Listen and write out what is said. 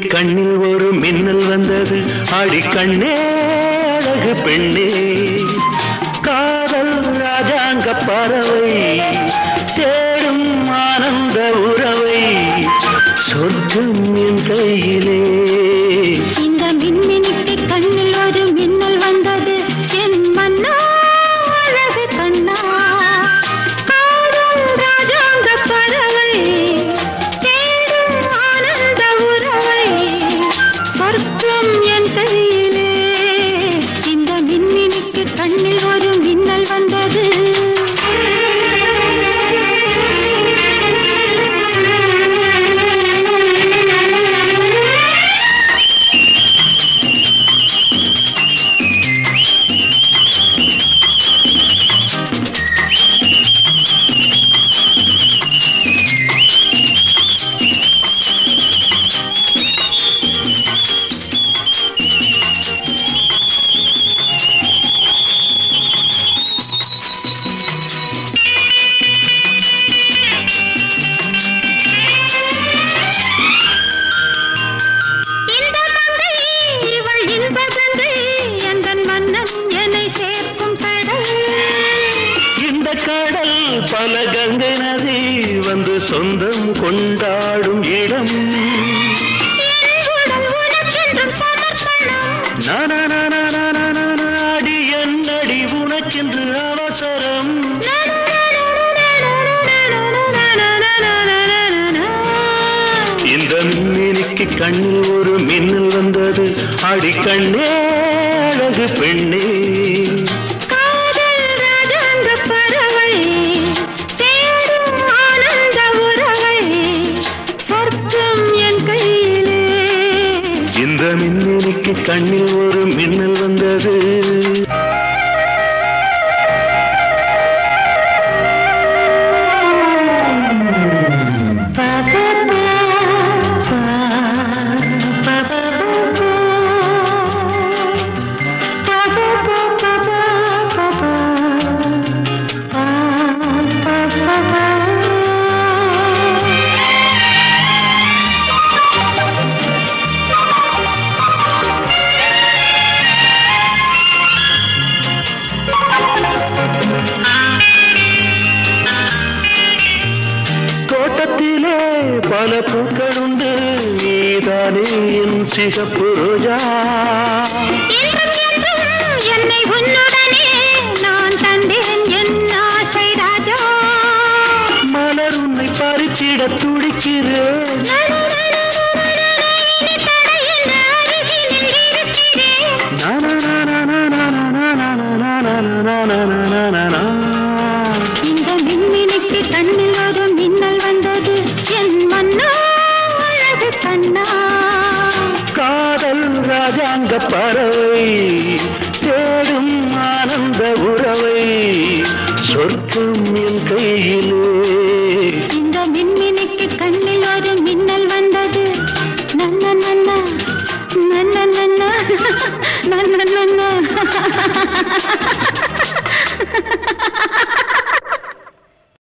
கண்ணில் ஒரு மின்னல் வந்தது ஆடி கண்ணே அழகு பெண்ணே காதல் ராஜாங்க பறவை தேடும் ஆனந்த உறவை சொர்க்கம் என் கையிலே இந்த மின்மினிக்கு கண்ணில் ஒரு மின்னல் வந்தது என் மன்னா அழகு கண்ணா காதல் ராஜாங்க பறவை தேடும் ஆனந்த உறவை சொர்க்கம் என் கையிலே இந்த மின்மினிக்கு கண்ணில் ஒரு மின்னல் வந்தது இந்த மங்கை இவள் இன்பகங்கை எந்தன் மன்னன் என்னை சேர்க்கும் கடல் இந்த கடல் பல கங்கை நதி வந்து சொந்தம் கொண்டாடும் இடம் என் உடல் உனக்கென்றும் சமர்ப்பணம் நாடி என்னடி உனக்கென்று அவசரம் இந்த மின்னினிக்கு கண்ணில் ஒரு மின்னல் வந்தது அடி கண்ணே அழகு பெண்ணே காதல் ராஜாங்க பறவை தேடும் ஆனந்த உறவை சொர்க்கம் என் கையிலே இந்த மின்னினிக்கு கண்ணில் ஒரு மின்னல் வந்தது தோட்டத்திலே பல பூக்கள் உண்டு நீதானே என் சிகப்பு ரோஜா என்றும் என்றும் என்னை உன்னுடனே நான் தந்தேன் என் ஆசை ராஜா மலர் உன்னை பறிச்சிட துடிக்கிறேன் இனி தடையின்றி அருகினில் இருக்கிறேன் இந்த மின்மினிக்கு கண்ணில் ஒரு மின்னல் வந்தது என் மன்னா அழகு கண்ணா காதல் ராஜாங்க பறவை தேடும் ஆனந்த உறவை சொர்க்கம் என் கையிலே இந்த மின்மினிக்கு கண்ணில் ஒரு மின்னல் வந்தது நன்ன நன்ன நன்ன நன்ன நன்ன நன்ன